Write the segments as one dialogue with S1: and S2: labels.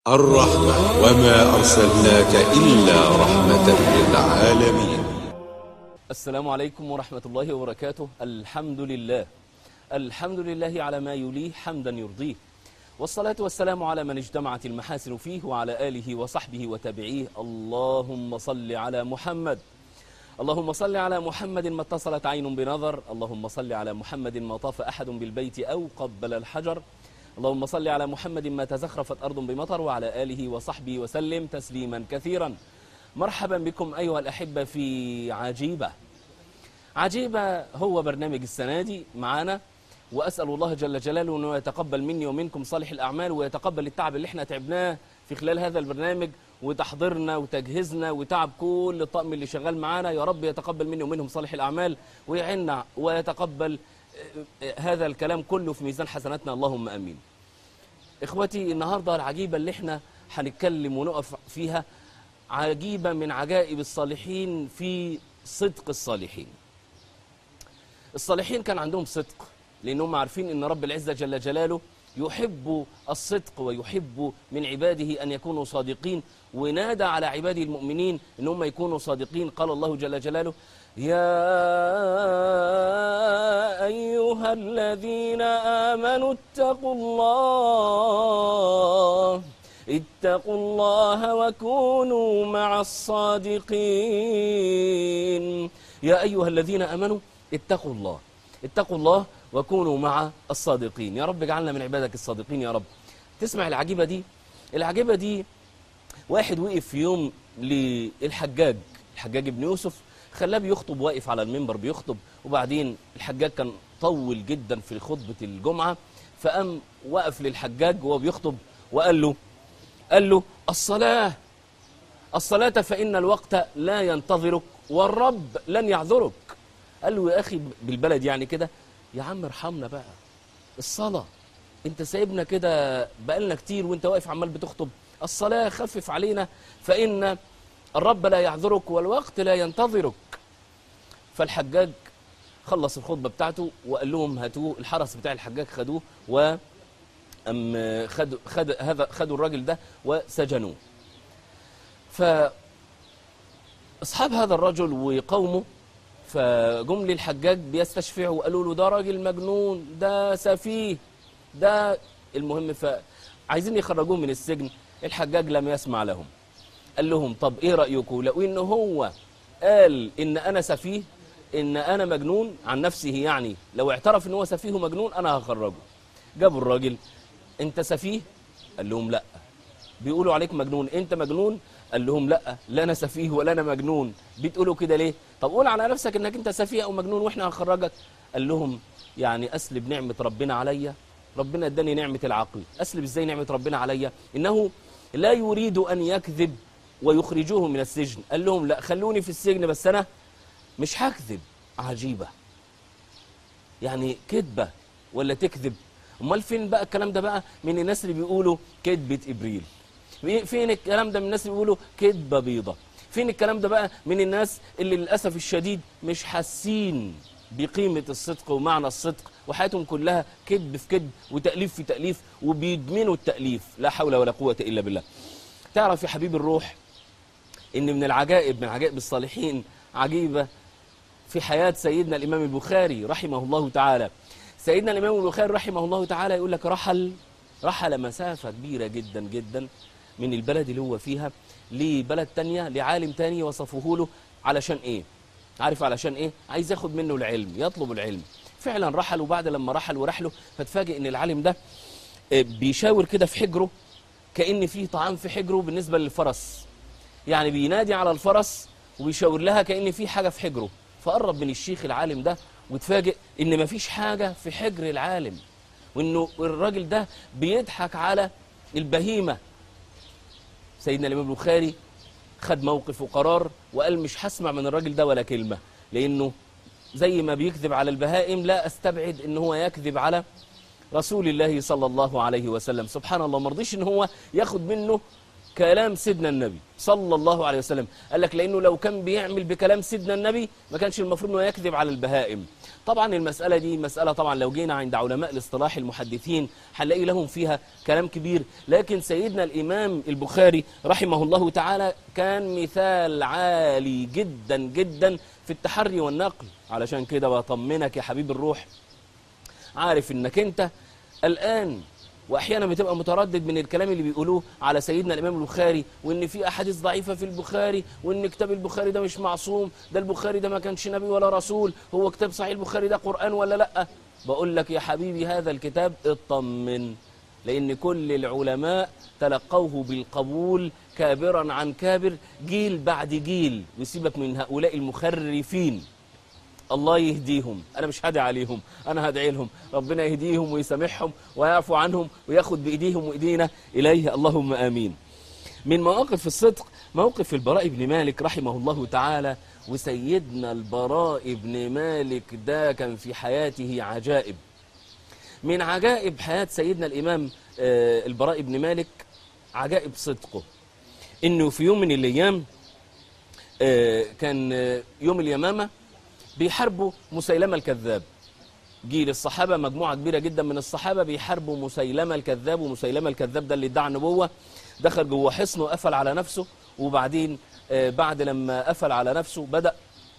S1: الرحمة وما أرسلناك إلا رحمة للعالمين
S2: السلام عليكم ورحمة الله وبركاته الحمد لله الحمد لله على ما يليه حمدا يرضيه والصلاة والسلام على من اجتمعت المحاسن فيه وعلى آله وصحبه وتابعيه اللهم صل على محمد اللهم صل على محمد ما اتصلت عين بنظر اللهم صل على محمد ما طاف أحد بالبيت أو قبل الحجر اللهم صل على محمد ما تزخرفت أرض بمطر وعلى آله وصحبه وسلم تسليما كثيرا مرحبا بكم أيها الأحبة في عجيبة عجيبة هو برنامج السنة دي معانا وأسأل الله جل جلاله أنه يتقبل مني ومنكم صالح الأعمال ويتقبل التعب اللي احنا تعبناه في خلال هذا البرنامج وتحضيرنا وتجهيزنا وتعب كل الطقم اللي شغال معانا يا رب يتقبل مني ومنهم صالح الأعمال ويعنا ويتقبل هذا الكلام كله في ميزان حسناتنا اللهم امين. اخوتي النهارده العجيبه اللي احنا هنتكلم ونقف فيها عجيبه من عجائب الصالحين في صدق الصالحين. الصالحين كان عندهم صدق لانهم عارفين ان رب العزه جل جلاله يحب الصدق ويحب من عباده ان يكونوا صادقين ونادى على عباده المؤمنين ان هم يكونوا صادقين قال الله جل جلاله يا أيها الذين آمنوا اتقوا الله اتقوا الله وكونوا مع الصادقين يا أيها الذين آمنوا اتقوا الله اتقوا الله وكونوا مع الصادقين يا رب اجعلنا من عبادك الصادقين يا رب تسمع العجيبة دي العجيبة دي واحد وقف في يوم للحجاج الحجاج ابن يوسف خلاه بيخطب واقف على المنبر بيخطب وبعدين الحجاج كان طول جدا في خطبة الجمعة فقام وقف للحجاج وهو بيخطب وقال له قال له الصلاة الصلاة فإن الوقت لا ينتظرك والرب لن يعذرك قال له يا أخي بالبلد يعني كده يا عم ارحمنا بقى الصلاة انت سايبنا كده بقالنا كتير وانت واقف عمال بتخطب الصلاة خفف علينا فإن الرب لا يعذرك والوقت لا ينتظرك فالحجاج خلص الخطبه بتاعته وقال لهم هاتوه الحرس بتاع الحجاج خدوه و أم خد خد هذا خدوا الراجل ده وسجنوه ف اصحاب هذا الرجل وقومه فجم للحجاج بيستشفعوا وقالوا له ده راجل مجنون ده سفيه ده المهم فعايزين يخرجوه من السجن الحجاج لم يسمع لهم قال لهم طب ايه رايكم لو ان هو قال ان انا سفيه ان انا مجنون عن نفسه يعني لو اعترف ان هو سفيه ومجنون انا هخرجه جابوا الراجل انت سفيه قال لهم لا بيقولوا عليك مجنون انت مجنون قال لهم لا لا انا سفيه ولا انا مجنون بتقولوا كده ليه طب قول على نفسك انك انت سفيه او مجنون واحنا هنخرجك قال لهم يعني اسلب نعمه ربنا عليا ربنا اداني نعمه العقل اسلب ازاي نعمه ربنا عليا انه لا يريد ان يكذب ويخرجوه من السجن قال لهم لا خلوني في السجن بس انا مش هكذب عجيبة يعني كذبة ولا تكذب امال فين بقى الكلام ده بقى من الناس اللي بيقولوا كذبة ابريل فين الكلام ده من الناس اللي بيقولوا كذبة بيضة فين الكلام ده بقى من الناس اللي للأسف الشديد مش حاسين بقيمة الصدق ومعنى الصدق وحياتهم كلها كذب في كذب وتأليف في تأليف وبيدمنوا التأليف لا حول ولا قوة إلا بالله تعرف يا حبيب الروح ان من العجائب من عجائب الصالحين عجيبة في حياة سيدنا الإمام البخاري رحمه الله تعالى سيدنا الإمام البخاري رحمه الله تعالى يقول لك رحل رحل مسافة كبيرة جدا جدا من البلد اللي هو فيها لبلد تانية لعالم تاني وصفه له علشان ايه عارف علشان ايه عايز ياخد منه العلم يطلب العلم فعلا رحل وبعد لما رحل ورحله فتفاجئ ان العالم ده بيشاور كده في حجره كأن فيه طعام في حجره بالنسبة للفرس يعني بينادي على الفرس وبيشاور لها كأن في حاجة في حجره فقرب من الشيخ العالم ده وتفاجئ ان مفيش حاجة في حجر العالم وانه الراجل ده بيضحك على البهيمة سيدنا الامام البخاري خد موقف وقرار وقال مش هسمع من الراجل ده ولا كلمة لانه زي ما بيكذب على البهائم لا استبعد ان هو يكذب على رسول الله صلى الله عليه وسلم سبحان الله مرضيش ان هو ياخد منه كلام سيدنا النبي صلى الله عليه وسلم قال لك لأنه لو كان بيعمل بكلام سيدنا النبي ما كانش المفروض أنه يكذب على البهائم طبعا المسألة دي مسألة طبعا لو جينا عند علماء الاصطلاح المحدثين هنلاقي لهم فيها كلام كبير لكن سيدنا الإمام البخاري رحمه الله تعالى كان مثال عالي جدا جدا في التحري والنقل علشان كده بطمنك يا حبيب الروح عارف انك انت الآن واحيانا بتبقى متردد من الكلام اللي بيقولوه على سيدنا الامام البخاري وان في احاديث ضعيفه في البخاري وان كتاب البخاري ده مش معصوم ده البخاري ده ما كانش نبي ولا رسول هو كتاب صحيح البخاري ده قران ولا لا بقول لك يا حبيبي هذا الكتاب اطمن لان كل العلماء تلقوه بالقبول كابرا عن كابر جيل بعد جيل وسيبك من هؤلاء المخرفين الله يهديهم انا مش هدعي عليهم انا هدعي لهم ربنا يهديهم ويسامحهم ويعفو عنهم وياخد بايديهم وايدينا اليه اللهم امين من مواقف الصدق موقف البراء بن مالك رحمه الله تعالى وسيدنا البراء بن مالك ده كان في حياته عجائب من عجائب حياة سيدنا الإمام آه، البراء بن مالك عجائب صدقه إنه في يوم من الأيام آه، كان آه، يوم اليمامة بيحاربوا مسيلمة الكذاب جيل الصحابة مجموعة كبيرة جدا من الصحابة بيحاربوا مسيلمة الكذاب ومسيلمة الكذاب ده اللي ادعى النبوة دخل جوه حصنه وقفل على نفسه وبعدين آه، بعد لما قفل على نفسه بدأ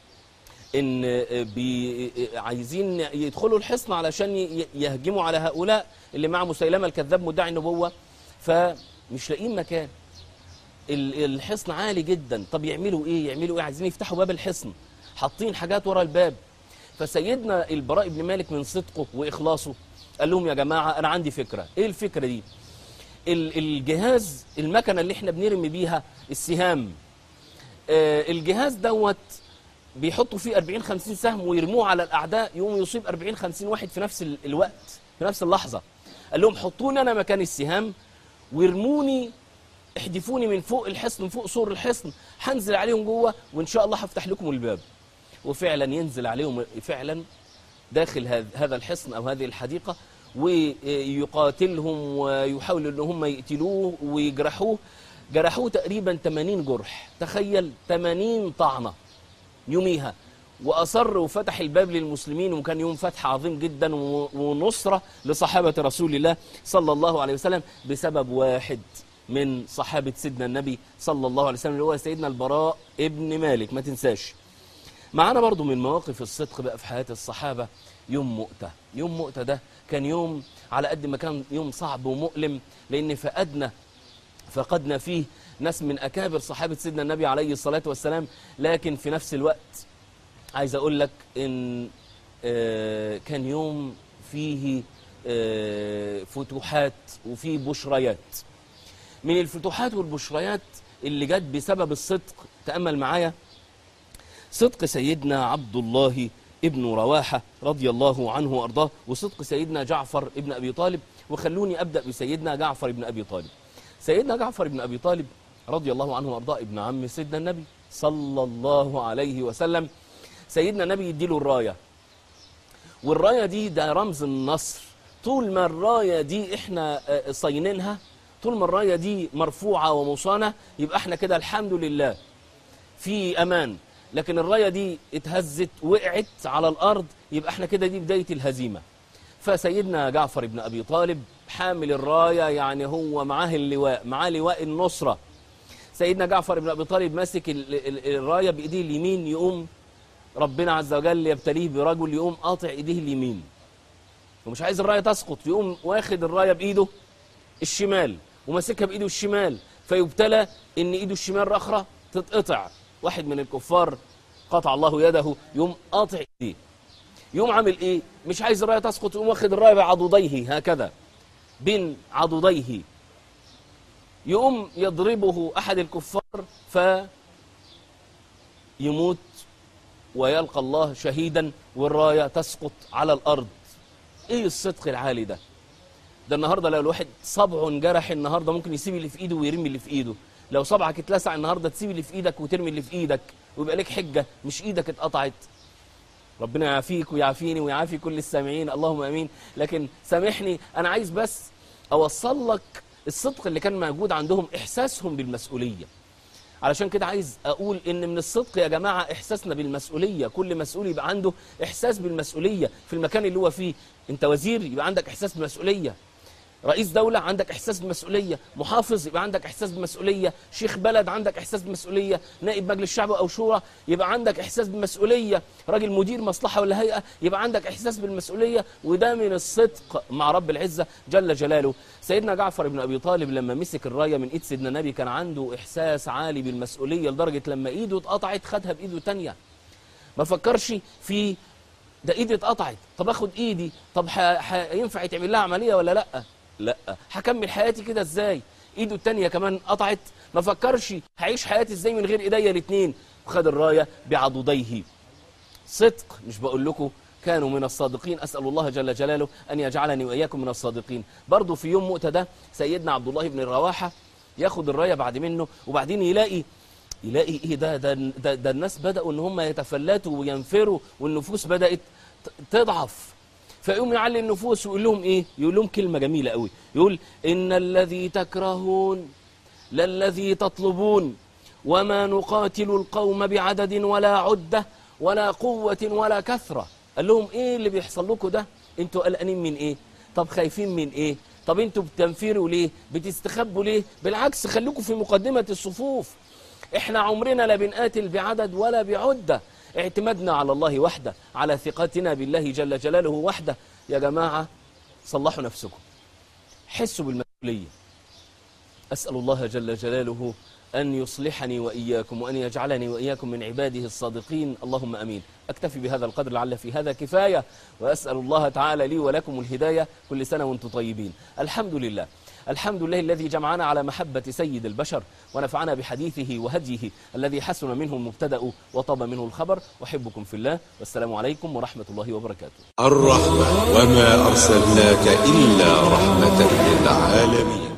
S2: ان آه، بي آه، عايزين يدخلوا الحصن علشان ي- يهجموا على هؤلاء اللي مع مسيلمة الكذاب مدعي النبوة فمش لاقيين مكان ال- الحصن عالي جدا طب يعملوا ايه يعملوا ايه عايزين يفتحوا باب الحصن حاطين حاجات ورا الباب فسيدنا البراء بن مالك من صدقه واخلاصه قال لهم يا جماعه انا عندي فكره ايه الفكره دي ال- الجهاز المكنه اللي احنا بنرمي بيها السهام آه، الجهاز دوت بيحطوا فيه 40 50 سهم ويرموه على الاعداء يقوم يصيب 40 50 واحد في نفس ال- الوقت في نفس اللحظه قال لهم حطوني انا مكان السهام ويرموني احدفوني من فوق الحصن من فوق سور الحصن هنزل عليهم جوه وان شاء الله هفتح لكم الباب وفعلا ينزل عليهم فعلا داخل هذ- هذا الحصن او هذه الحديقه ويقاتلهم ويحاول ان هم يقتلوه ويجرحوه جرحوه تقريبا 80 جرح تخيل 80 طعنه يوميها واصر وفتح الباب للمسلمين وكان يوم فتح عظيم جدا و- ونصره لصحابه رسول الله صلى الله عليه وسلم بسبب واحد من صحابه سيدنا النبي صلى الله عليه وسلم اللي هو سيدنا البراء ابن مالك ما تنساش معانا برضو من مواقف الصدق بقى في حياة الصحابة يوم مؤتة يوم مؤتة ده كان يوم على قد ما كان يوم صعب ومؤلم لأن فقدنا فقدنا فيه ناس من أكابر صحابة سيدنا النبي عليه الصلاة والسلام لكن في نفس الوقت عايز أقول لك إن آه، كان يوم فيه آه، فتوحات وفيه بشريات من الفتوحات والبشريات اللي جت بسبب الصدق تأمل معايا صدق سيدنا عبد الله ابن رواحة رضي الله عنه وأرضاه وصدق سيدنا جعفر ابن أبي طالب وخلوني أبدأ بسيدنا جعفر ابن أبي طالب سيدنا جعفر ابن أبي طالب رضي الله عنه وأرضاه ابن عم سيدنا النبي صلى الله عليه وسلم سيدنا النبي يديله الراية والراية دي ده رمز النصر طول ما الراية دي احنا آه، صينينها طول ما الراية دي مرفوعة ومصانة يبقى احنا كده الحمد لله في امان لكن الرايه دي اتهزت وقعت على الارض يبقى احنا كده دي بدايه الهزيمه فسيدنا جعفر بن ابي طالب حامل الرايه يعني هو معاه اللواء معاه لواء النصره سيدنا جعفر بن ابي طالب ماسك ال- ال- الرايه بايديه اليمين يقوم ربنا عز وجل يبتليه برجل يقوم قاطع ايديه اليمين ومش عايز الرايه تسقط يقوم واخد الرايه بايده الشمال وماسكها بايده الشمال فيبتلى ان ايده الشمال الاخرى تتقطع واحد من الكفار قطع الله يده يقوم قاطع ايديه يقوم عامل ايه مش عايز الرايه تسقط يقوم واخد الرايه بعضديه هكذا بين عضديه يقوم يضربه احد الكفار فيموت ويلقى الله شهيدا والرايه تسقط على الارض ايه الصدق العالي ده ده النهارده لو الواحد صبعه انجرح النهارده ممكن يسيب اللي في ايده ويرمي اللي في ايده لو صبعك اتلسع النهارده تسيب اللي في ايدك وترمي اللي في ايدك ويبقى لك حجه مش ايدك اتقطعت ربنا يعافيك ويعافيني ويعافي كل السامعين اللهم امين لكن سامحني انا عايز بس اوصل لك الصدق اللي كان موجود عندهم إحساسهم بالمسؤولية علشان كده عايز أقول إن من الصدق يا جماعة إحساسنا بالمسؤولية كل مسؤول يبقى عنده إحساس بالمسؤولية في المكان اللي هو فيه أنت وزير يبقى عندك إحساس بالمسؤولية رئيس دولة عندك إحساس بالمسؤولية محافظ يبقى عندك إحساس بالمسؤولية شيخ بلد عندك إحساس بالمسؤولية نائب مجلس شعب أو شورى يبقى عندك إحساس بالمسؤولية راجل مدير مصلحة ولا هيئة يبقى عندك إحساس بالمسؤولية وده من الصدق مع رب العزة جل جلاله سيدنا جعفر بن أبي طالب لما مسك الراية من إيد سيدنا النبي كان عنده إحساس عالي بالمسؤولية لدرجة لما إيده اتقطعت خدها بإيده تانية ما فكرش في ده ايدي اتقطعت طب اخد ايدي طب ح... ح... ينفع يتعمل لها عمليه ولا لا لا هكمل حياتي كده ازاي ايده التانية كمان قطعت ما فكرش هعيش حياتي ازاي من غير ايديا الاتنين وخد الرايه بعضديه صدق مش بقول لكم كانوا من الصادقين أسأل الله جل جلاله أن يجعلني وإياكم من الصادقين برضو في يوم مؤتة ده سيدنا عبد الله بن الرواحة ياخد الراية بعد منه وبعدين يلاقي يلاقي ايه ده ده, ده, ده الناس بدأوا ان هم يتفلتوا وينفروا والنفوس بدأت ت- تضعف فيقوم يعلي النفوس ويقول لهم ايه يقول لهم كلمة جميلة قوي يقول ان الذي تكرهون للذي تطلبون وما نقاتل القوم بعدد ولا عدة ولا قوة ولا كثرة قال لهم ايه اللي بيحصل لكم ده انتوا قلقانين من ايه طب خايفين من ايه طب انتوا بتنفروا ليه بتستخبوا ليه بالعكس خليكم في مقدمة الصفوف احنا عمرنا لا بنقاتل بعدد ولا بعدة اعتمادنا على الله وحده على ثقتنا بالله جل جلاله وحده يا جماعة صلحوا نفسكم حسوا بالمسؤولية أسأل الله جل جلاله أن يصلحني وإياكم وأن يجعلني وإياكم من عباده الصادقين اللهم أمين أكتفي بهذا القدر لعل في هذا كفاية وأسأل الله تعالى لي ولكم الهداية كل سنة وأنتم طيبين الحمد لله الحمد لله الذي جمعنا على محبة سيد البشر ونفعنا بحديثه وهديه الذي حسن منه المبتدأ وطاب منه الخبر أحبكم في الله والسلام عليكم ورحمة الله وبركاته
S1: الرحمة وما أرسلناك إلا رحمة للعالمين